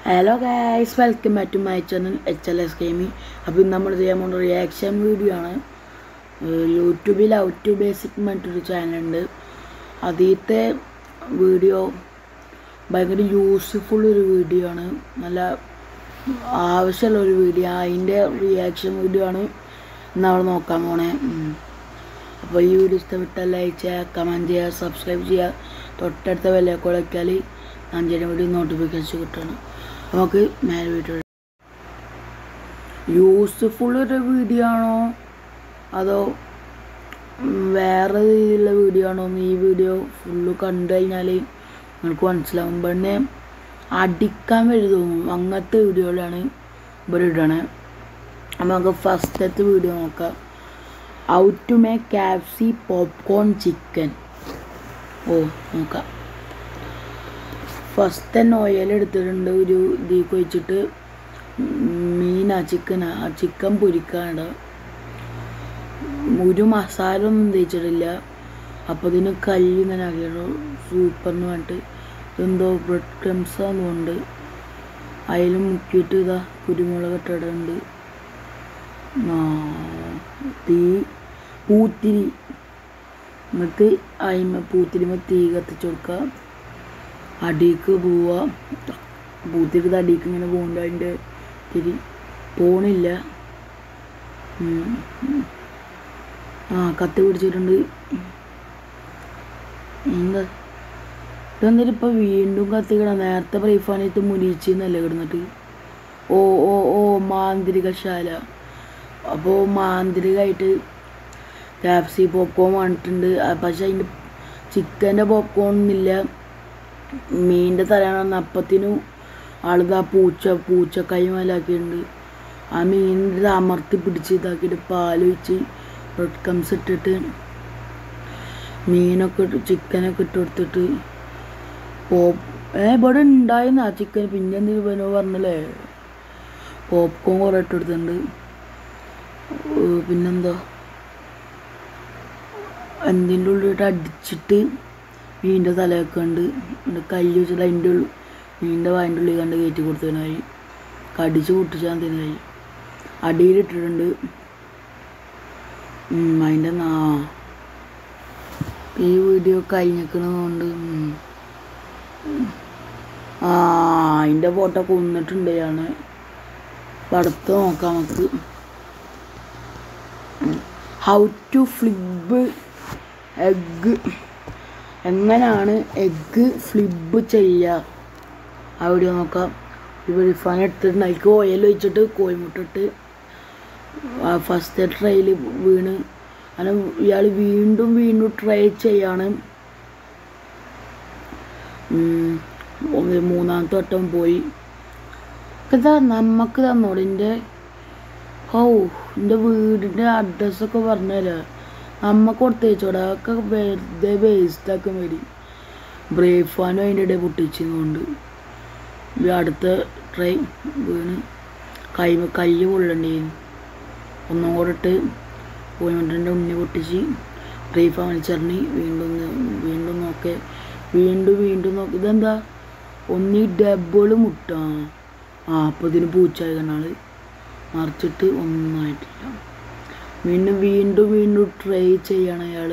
Hello guys welcome back to my channel H L S gaming അപ്പോൾ ഇന്ന് നമ്മൾ ചെയ്യാൻ പോകുന്ന റിയാക്ഷൻ വീഡിയോ ആണ് ഏഹ് യൂട്യൂബിൽ ഔട്ട് ടു ബേസിക് പറഞ്ഞിട്ടൊരു ചാനലുണ്ട് അതിലത്തെ വീഡിയോ ഭയങ്കര യൂസ്ഫുൾ ഒരു വീഡിയോ ആണ് നല്ല ആവശ്യമുള്ള ഒരു വീഡിയോ അതിൻ്റെ റിയാക്ഷൻ വീഡിയോ ആണ് ഇന്ന് നമ്മൾ നോക്കാൻ പോണേ ഉം. അപ്പോൾ ഈ വീഡിയോ ഇഷ്ടപ്പെട്ടാൽ ലൈക്ക് ചെയ്യുക കമൻറ്റ് ചെയ്യുക സബ്സ്ക്രൈബ് ചെയ്യുക തൊട്ടടുത്ത വിലയൊക്കെ അഞ്ചര വീഡിയോ നോട്ടിഫിക്കേഷൻ കിട്ടണം നമുക്ക് മേലെ വീഡിയോ യൂസ്ഫുൾ ഒരു വീഡിയോ ആണോ അതോ ഉം, വേറെ രീതിയിലുള്ള വീഡിയോ ആണോ എന്ന് ഈ വീഡിയോ ഫുള്ള് കണ്ടു കഴിഞ്ഞാൽ നിങ്ങൾക്ക് മനസ്സിലാവും പിന്നെ അടിക്കാൻ വഴി തോന്നും അങ്ങനത്തെ വീഡിയോകളാണ് ഇവിടെ ഇടണേ അപ്പോൾ നമുക്ക് ഫസ്റ്റത്തെ വീഡിയോ നോക്കാം ഹൗ ടു മേക്ക് കാപ്സി പോപ്കോൺ ചിക്കൻ ഓ നോക്കാം ഫസ്റ്റ് തന്നെ ഓയിൽ എടുത്തിട്ടുണ്ട് ഒരു ഇതിലേക്ക് വെച്ചിട്ട് മീനാ ചിക്കനാ ആ ചിക്കൻ പൊരിക്കാണ്ട് ഒരു മസാല ഒന്നും തേച്ചിട്ടില്ല അപ്പോൾ ഇതിന് കല്ല് ഇങ്ങനെ ആക്കിയിട്ട് സൂപ്പറിന് വേണ്ടിട്ട് എന്തോ ബ്രെഡ് ക്രംസ് അതുകൊണ്ട് അതിൽ മുക്കിയിട്ട് ഇതാ കുരുമുളക് ഇട്ടിടുന്നുണ്ട് ആ തീ പൂത്തിരി എന്നിട്ട് അതിമ പൂത്തിരിമ തീ കത്തിച്ച് കൊടുക്കുക അടിക്ക് പോവുക പൂത്തിരി അടിക്ക് ഇങ്ങനെ പോകുന്നുണ്ട് അതിൻ്റെ തിരി പോണില്ല ഉം. ആ കത്തി പിടിച്ചിട്ടുണ്ട് എന്താ ഇതെന്തായാലും ഇപ്പം വീണ്ടും കത്തിക്കണ നേരത്തെ ബ്രേഫാനിട്ട് മുരിച്ചെന്നല്ലേ കിടന്നിട്ട് ഓ ഓ ഓ മാന്ത്രികശാല അപ്പോൾ മാന്ത്രികമായിട്ട് കാപ്സി പോപ്കോൺ വന്നിട്ടുണ്ട് ആ, പക്ഷെ അതിൻ്റെ ചിക്കൻ്റെ പോപ്കോൺ ഇല്ല മീനിൻ്റെ തലയാണ് അപ്പത്തിനും ആളിതാ പൂച്ച പൂച്ച കൈമലാക്കിയിട്ടുണ്ട് ആ മീനിൻ്റെ അമർത്തി പിടിച്ച് ഇതാക്കിയിട്ട് പാൽ ഒഴിച്ച് ബ്രെഡ് കംസ് ഇട്ടിട്ട് മീനൊക്കെ ഇട്ട് ചിക്കനൊക്കെ ഇട്ട് കൊടുത്തിട്ട് പോപ്പ് ഏ ഇവിടെ ഉണ്ടായിരുന്നു ആ ചിക്കൻ പിന്നെ എന്തെങ്കിലും പിന്നെ പറഞ്ഞല്ലേ പോപ്കോൺ കുറേ ഇട്ട് കൊടുത്തിട്ടുണ്ട് ഏ, പിന്നെന്താ എന്തിൻ്റെ ഉള്ളിലിട്ട് അടിച്ചിട്ട് മീനിൻ്റെ തലയൊക്കെ ഉണ്ട് എന്നിട്ട് കല്ല് വെച്ചിട്ട് അതിൻ്റെ ഉള്ളിൽ മീനിൻ്റെ വായൻ്റെ ഉള്ളിൽ കണ്ട് കയറ്റി കൊടുത്തതിനായി കടിച്ച് പൊട്ടിച്ചാൽ തിനായി അടിയിലിട്ടിട്ടുണ്ട് ഉം, അതിൻ്റെ നാ ഈ വീഡിയോ കഴിഞ്ഞിരിക്കണതുകൊണ്ട് ഉം. ആ അതിൻ്റെ ഫോട്ടോ കൊന്നിട്ടുണ്ട് ഞാൻ പടുത്ത് നോക്കാം നമുക്ക് ഹൗ ടു ഫ്ലിപ്പ് എഗ്ഗ് എങ്ങനെയാണ് എഗ്ഗ് ഫ്ലിപ്പ് ചെയ്യുക ആ വീഡിയോ നോക്കാം ഈ റിഫാൻ എടുത്തിട്ടുണ്ട് അതിലേക്ക് ഓയിൽ ഒഴിച്ചിട്ട് കോഴിമുട്ടിട്ട് ഫസ്റ്റ് ട്രൈയിൽ വീണ് അങ്ങനെ ഇയാൾ വീണ്ടും വീണ്ടും ട്രൈ ചെയ്യാണ് ഉം, ഒന്ന് മൂന്നാമത്തെ വട്ടം പോയി ഇതാ നമുക്ക് തന്നോട് എൻ്റെ ഓ എൻ്റെ വീടിൻ്റെ അഡ്രസ്സൊക്കെ പറഞ്ഞുതരാം നമ്മക്ക് കൊടുത്തേച്ചോടെ അതൊക്കെ വെറുതെ വേസ്റ്റാക്കാൻ വരും ബ്രേഫാനും അതിൻ്റെ ഇടയിൽ പൊട്ടിച്ചതുകൊണ്ട് ഈ അടുത്ത ട്രൈ വീണ് കൈ കയ്യ് കൊള്ളണ്ടേന്ന് ഒന്നും കൂടെ ഇട്ട് കോഴിമുട്ടൻ്റെ ഉണ്ണി പൊട്ടിച്ച് ബ്രേഫാൻ വലിച്ചെറിഞ്ഞ് വീണ്ടും ന്ന് വീണ്ടും നോക്കെ വീണ്ടും വീണ്ടും നോക്കി ഇതെന്താ ഒന്നീ ഡബിൾ മുട്ട ആ അപ്പോൾ ഇതിന് പൂച്ചായ കണ്ണാള് മറിച്ചിട്ട് ഒന്നും ആയിട്ടില്ല വീണ്ടും വീണ്ടും വീണ്ടും ട്രൈ ചെയ്യണം അയാൾ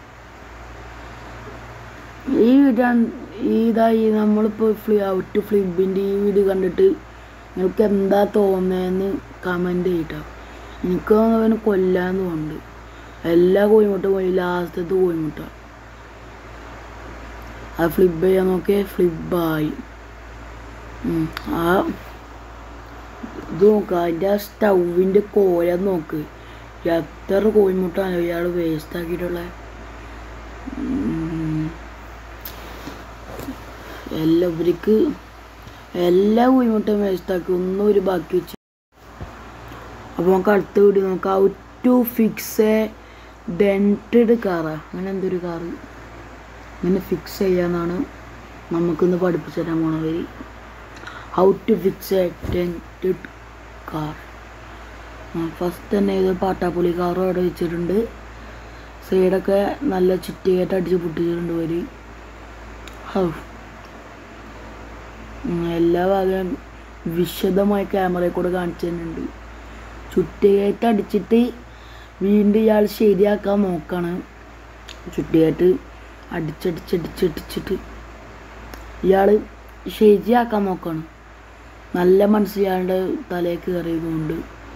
ഈ വീഡിയോ ഇതായി നമ്മളിപ്പോൾ ഫ്ലി ഔട്ട് ഫ്ലിപ്പിൻ്റെ ഈ വീഡിയോ കണ്ടിട്ട് നിങ്ങൾക്ക് എന്താ തോന്നുന്നതെന്ന് കമൻറ്റ് ചെയ്യട്ടോ എനിക്ക് അവന് കൊല്ലാന്ന് തോന്നുന്നുണ്ട് എല്ലാ കോഴിമുട്ട പോയി ലാസ്റ്റത്തെ കോഴിമുട്ട അത് ഫ്ലിപ്പ് ചെയ്യാൻ നോക്കിയ ഫ്ലിപ്പായി ആ ഇത് നോക്ക് അതിൻ്റെ ആ സ്റ്റൗവിൻ്റെ കോല നോക്ക് എത്ര കോഴിമുട്ടാണ് ഇയാൾ വേസ്റ്റ് ആക്കിയിട്ടുള്ളത് എല്ലാവർക്ക് എല്ലാ കോഴിമുട്ടയും വേസ്റ്റ് ആക്കി ഒന്നും ഒരു ബാക്കി വെച്ച് അപ്പോൾ നമുക്ക് അടുത്ത വീഡിയോ നോക്കാം how to fix a dented കാറാ അങ്ങനെ എന്തൊരു കാറ് ഇങ്ങനെ ഫിക്സ് ചെയ്യാന്നാണ് നമുക്കിന്ന് പഠിപ്പിച്ചു തരാൻ പോണവർ how to fix a dented car first തന്നെ ഇത് പാട്ടാപ്പുളി കാറും അവിടെ വെച്ചിട്ടുണ്ട് സൈഡൊക്കെ നല്ല ചുറ്റിയായിട്ട് അടിച്ച് പൊട്ടിച്ചിട്ടുണ്ട് ഒരു ഹൗ ഉം, എല്ലാ ഭാഗവും വിശദമായി ക്യാമറയിൽ കൂടെ കാണിച്ചു തരുന്നുണ്ട് ചുറ്റുകയറ്റ് അടിച്ചിട്ട് വീണ്ടും ഇയാൾ ശരിയാക്കാൻ നോക്കാണ് ചുറ്റുകയറ്റ് അടിച്ചടിച്ചടിച്ചടിച്ചിട്ട് ഇയാൾ ശരിയാക്കാൻ നോക്കാണ് നല്ല മനസ്സ് ഇയാളുടെ തലയിൽ കയറിയതുകൊണ്ട്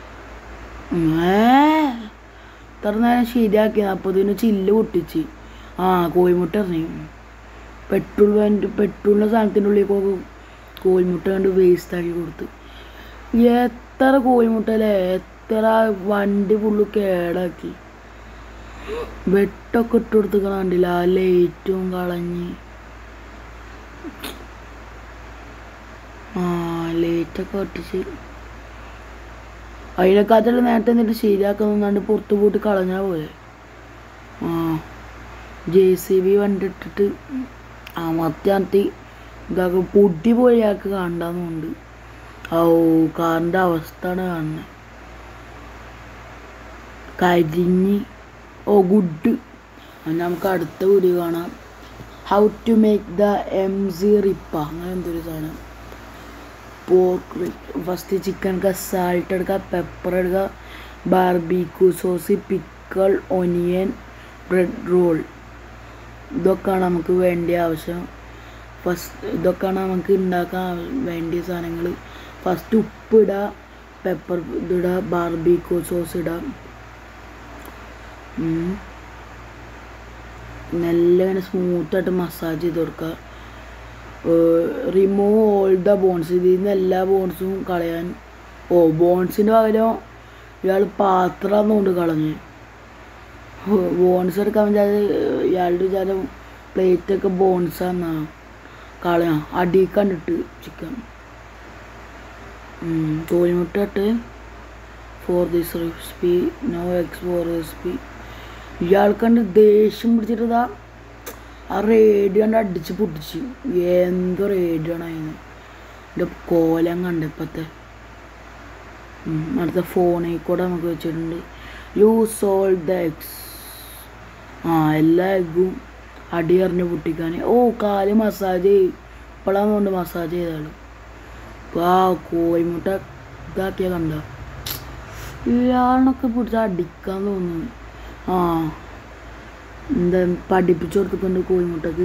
ഏ ഇത്ര നേരം ശരിയാക്കി അപ്പോൾ ഇതിന് ചില്ല് പൊട്ടിച്ച് ആ കോഴിമുട്ട എറിഞ്ഞു പെട്രോൾ വേണ്ട പെട്രോളിൻ്റെ സാധനത്തിൻ്റെ ഉള്ളിൽ കോ- കോഴിമുട്ട കണ്ട് വേസ്റ്റ് ആക്കി കൊടുത്ത് എത്ര കോഴിമുട്ട അല്ലേ എത്ര വണ്ടി ഫുള്ള് കേടാക്കി വെട്ടൊക്കെ ഇട്ട് കൊടുത്തുക്കണ കണ്ടില്ല ആ ലൈറ്റും കളഞ്ഞ് ആ ലൈറ്റൊക്കെ ഒട്ടിച്ച് അതിനെക്കാട്ടുള്ള നേരത്തെ എന്നിട്ട് ശരിയാക്കുന്നുണ്ട് പുറത്ത് പോയിട്ട് കളഞ്ഞാ പോലെ ആ ജെ സി ബി വണ്ടി ഇട്ടിട്ട് അമർത്തി ഇതാക്കും പൊടി പോയി അയാൾക്ക് കാണണ്ടെന്നുണ്ട് ഓ കാറിൻ്റെ അവസ്ഥയാണ് കാണുന്നത് കരിഞ്ഞ് ഓ ഗുഡ് നമുക്ക് അടുത്ത വീഡിയോ കാണാം how to make the M C റിപ്പ അങ്ങനെ എന്തൊരു സാധനം പോർക്ക് ഫസ്റ്റ് ചിക്കൻ സാൾട്ട് എടുക്കുക പെപ്പർ എടുക്കുക barbecue sauce pickle onion bread roll ഇതൊക്കെയാണ് നമുക്ക് വേണ്ടിയ ആവശ്യം ഫസ്റ്റ് ഇതൊക്കെയാണ് നമുക്ക് ഉണ്ടാക്കാൻ വേണ്ടിയ സാധനങ്ങൾ ഫസ്റ്റ് ഉപ്പ് ഇടുക പെപ്പർ ഇതിടുക ബാർബിക്യൂ സോസ് ഇടുക ഉം. നല്ല ഇങ്ങനെ സ്മൂത്തായിട്ട് മസാജ് ചെയ്ത് കൊടുക്കുക റിമൂവ് ഓൾ ദ ബോൺസ് ഇതിൽ നിന്ന് എല്ലാ ബോൺസും കളയാൻ ഓ ബോൺസിൻ്റെ പകരം ഇയാൾ പാത്രം കൊണ്ട് കളഞ്ഞ് ബോൺസ് എടുക്കാൻ വിചാരിച്ച ഇയാളുടെ വിചാരം പ്ലേറ്റൊക്കെ ബോൺസാന്നാ കളയാം അടി കണ്ടിട്ട് ചിക്കൻ കോഴിമുട്ട ഇട്ട് for this recipe no eggs for recipe ഇയാൾക്കണ്ട് ദേഷ്യം പിടിച്ചിട്ട് ആ റേഡിയോ കണ്ട് അടിച്ച് പൊട്ടിച്ച് എന്തോ റേഡിയോ ആണ് അതിന് എൻ്റെ കോലം കണ്ട് ഇപ്പത്തെ ഉം, അടുത്ത ഫോണിൽ കൂടെ നമുക്ക് വെച്ചിട്ടുണ്ട് യൂസ് ഓൾ ദ എഗ്സ് ആ എല്ലാ എഗ്ഗും അടി എറിഞ്ഞ് പൊട്ടിക്കാൻ ഓ കാല് മസാജ് ഇപ്പോഴാണ് കൊണ്ട് മസാജ് ചെയ്താള് ആ കോഴിമുട്ട ഇതാക്കിയ കണ്ട ഇയാളിനൊക്കെ പിടിച്ച് അടിക്കാൻ തോന്നുന്നു ആ എന്താ പഠിപ്പിച്ചു കൊടുത്തിട്ടുണ്ട് കോഴിമുട്ടക്ക്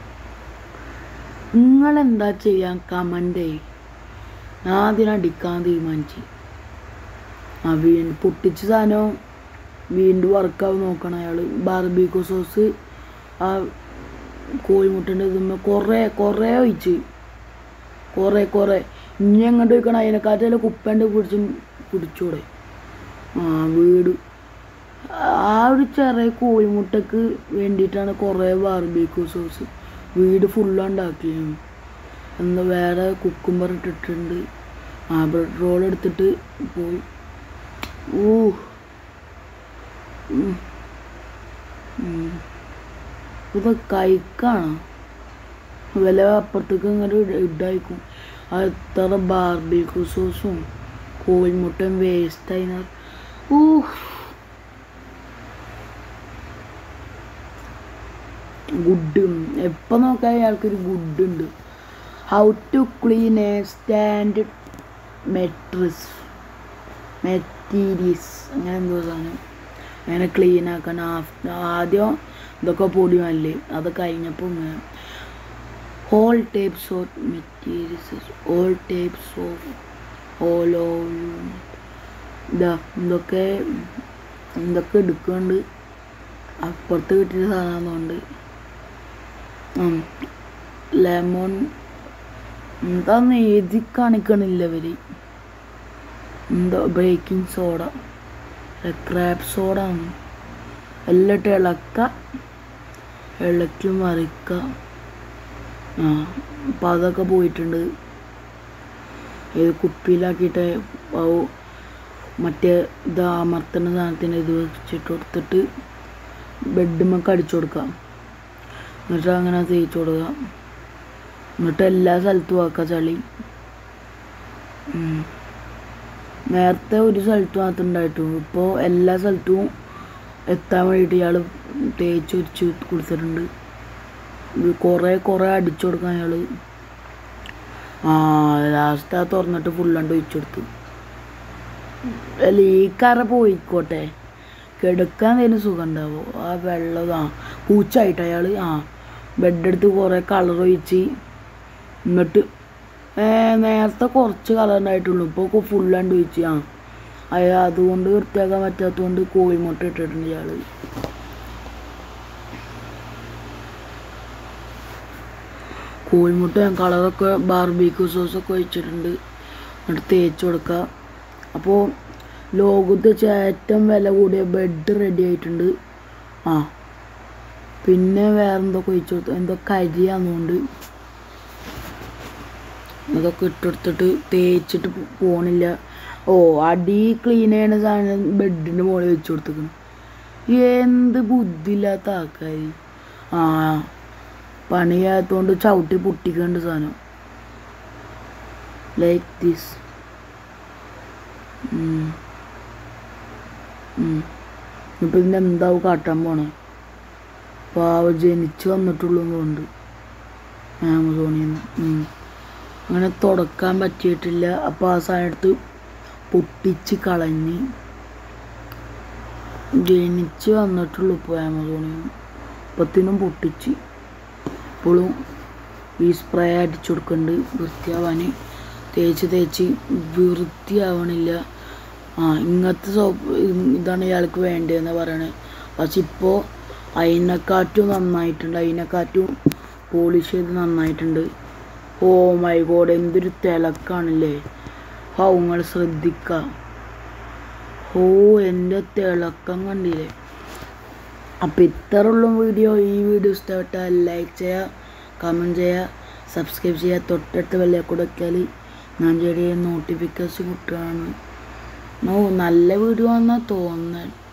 നിങ്ങളെന്താ ചെയ്യാൻ കമൻ്റ് ഞാൻ അതിനടിക്കാൻ തീരുമാനിച്ചു ആ വീണ്ടും പൊട്ടിച്ച സാധനം വീണ്ടും വർക്കാവും നോക്കണം അയാൾ ബാർബിക്കോ സോസ് ആ കോഴിമുട്ടൻ്റെ ഇതുമ്മ കുറേ കുറേ ഒഴിച്ച് കുറേ കുറേ ഇനി എങ്ങോട്ട് വെക്കണം അതിനെക്കാട്ടും കുപ്പൻ്റെ പിടിച്ചും പിടിച്ചൂടെ ആ വീട് ആ ഒരു ചെറിയ കോഴിമുട്ടക്ക് വേണ്ടിയിട്ടാണ് കുറേ ബാർബിക്യൂ സോസ് വീട് ഫുള്ളുണ്ടാക്കിയത് എന്താ വേറെ കുക്കുംബർ ഇട്ടിട്ടുണ്ട് ആ ബ്രെഡ് റോൾ എടുത്തിട്ട് പോയി ഊ ഉം. ഉം. ഇത് കഴിക്കാണ് വില അപ്പുറത്തേക്ക് ഇങ്ങനെ ഇട- ഇടായിരിക്കും ആ എത്ര ബാർബിക്യൂ സോസും കോഴിമുട്ടയും വേസ്റ്റ് ആയി ഊ ഗുഡ് എപ്പോൾ നോക്കാൻ അയാൾക്കൊരു ഗുഡ് ഉണ്ട് how to clean a stained mattress മെറ്റീരിയസ് അങ്ങനെ എന്തോ സാധനം അങ്ങനെ ക്ലീൻ ആക്കണം ആഫ്റ്റർ ആദ്യം ഇതൊക്കെ പൊടി നല്ലേ അത് കഴിഞ്ഞപ്പോൾ ഇങ്ങനെ all types of materials all types of all all ഇതാ ഇതൊക്കെ ഇതൊക്കെ എടുക്കുന്നുണ്ട് അപ്പുറത്ത് കിട്ടിയ സാധനമുണ്ട് ലെമൺ എന്താന്ന് എഴുതി കാണിക്കണില്ല ഇവര് എന്താ ബേക്കിംഗ് സോഡ ക്രാബ് സോഡ എല്ലാം ഇട്ട് ഇളക്ക ഇളക്കി മറിക്ക ആ അപ്പം അതൊക്കെ പോയിട്ടുണ്ട് ഇത് കുപ്പിയിലാക്കിയിട്ട് ഓ മറ്റേ ഇത് അമർത്തുന്ന സാധനത്തിന് ഇത് വെച്ചിട്ട് കൊടുത്തിട്ട് ബെഡുമൊക്കെ അടിച്ചു കൊടുക്കാം എന്നിട്ട് അങ്ങനെ തേച്ച് കൊടുക്കുക എന്നിട്ട് എല്ലാ സ്ഥലത്തും ആക്കുക ചളി ഉം. നേരത്തെ ഒരു സ്ഥലത്ത് മാത്രം ഉണ്ടായിട്ടുള്ളൂ ഇപ്പോൾ എല്ലാ സ്ഥലത്തും എത്താൻ വേണ്ടിയിട്ട് ഇയാൾ തേച്ച് ഉരിച്ച് കൊടുത്തിട്ടുണ്ട് ഇത് കുറേ കുറേ അടിച്ചു കൊടുക്കാൻ അയാൾ ആ ലാസ്റ്റ് ആ തുറന്നിട്ട് ഫുള്ളണ്ട് ഒഴിച്ചെടുത്തു ലീക്കാറ പോയിക്കോട്ടെ കിടക്കാൻ എന്തെങ്കിലും സുഖം ഉണ്ടാവോ ആ വെള്ളം ആ പൂച്ചായിട്ട് അയാൾ ആ ബെഡെടുത്ത് കുറേ കളർ ഒഴിച്ച് എന്നിട്ട് ഏ, നേരത്തെ കുറച്ച് കളർ ഉണ്ടായിട്ടുള്ളൂ ഇപ്പോൾ ഫുള്ളണ്ട് ഒഴിച്ച് ആ അയ അതുകൊണ്ട് വൃത്തിയാക്കാൻ പറ്റാത്തതുകൊണ്ട് കോഴിമുട്ട ഇട്ടിട്ടുണ്ട് ഇയാൾ കോഴിമുട്ട ഞാൻ കളറൊക്കെ ബാർബിക്യൂ സോസൊക്കെ ഒഴിച്ചിട്ടുണ്ട് എന്നിട്ട് തേച്ച് കൊടുക്കുക അപ്പോൾ ലോകത്ത് വെച്ച് ഏറ്റവും വില കൂടിയ ബെഡ് റെഡി ആയിട്ടുണ്ട് ആ പിന്നെ വേറെ എന്തൊക്കെ ഒഴിച്ചു കൊടുത്തു എന്തോ കരിയാന്നുകൊണ്ട് അതൊക്കെ ഇട്ടെടുത്തിട്ട് തേച്ചിട്ട് പോ- പോണില്ല ഓ അടി ക്ലീൻ ചെയ്യണ സാധനം ബെഡിൻ്റെ മുകളിൽ വെച്ച് കൊടുത്തേക്കണം എന്ത് ബുദ്ധിയില്ലാത്ത ആൾക്കാർ ആ പണിയാത്തോണ്ട് ചവിട്ടി പൊട്ടിക്കേണ്ട സാധനം ലൈക്ക് ദിസ് ഇപ്പം ഇതിൻ്റെ എന്താവും കാട്ടാൻ പോണേ പാവ ജനിച്ച് വന്നിട്ടുള്ളൂ എന്നുണ്ട് ആമസോണിൽ നിന്ന് അങ്ങനെ തുടക്കാൻ പറ്റിയിട്ടില്ല അപ്പോൾ ആ സാധനം എടുത്ത് പൊട്ടിച്ച് കളഞ്ഞ് ജനിച്ച് വന്നിട്ടുള്ളൂ ഇപ്പോൾ ആമസോണിൽ നിന്ന് ഇപ്പത്തിനും പൊട്ടിച്ച് ഇപ്പോഴും ഈ സ്പ്രേ അടിച്ചു കൊടുക്കുന്നുണ്ട് വൃത്തിയാവാൻ തേച്ച് തേച്ച് വൃത്തിയാവണില്ല ആ ഇങ്ങനത്തെ സോപ്പ് ഇതാണ് ഇയാൾക്ക് വേണ്ടതെന്ന് പറയണത് പക്ഷെ ഇപ്പോൾ അതിനെക്കാട്ടും നന്നായിട്ടുണ്ട് അതിനെക്കാട്ടും പോളിഷ് ചെയ്ത് നന്നായിട്ടുണ്ട് ഓ മൈ ഗോഡ് എന്തൊരു തിളക്കാണല്ലേ ഹോ നിങ്ങൾ ശ്രദ്ധിക്കുക ഓ എൻ്റെ തിളക്കം കണ്ടില്ലേ അപ്പോൾ ഇത്രയുള്ള വീഡിയോ ഈ വീഡിയോ ഇഷ്ടപ്പെട്ടാൽ ലൈക്ക് ചെയ്യുക കമൻറ്റ് ചെയ്യുക സബ്സ്ക്രൈബ് ചെയ്യുക തൊട്ടടുത്ത് വലിയ കൂടെ വെച്ചാൽ ഞാൻ ചെറിയ നോട്ടിഫിക്കേഷൻ കിട്ടുകയാണ് നോ നല്ല വീഡിയോ ആണെന്നാണ് തോന്നുന്നത്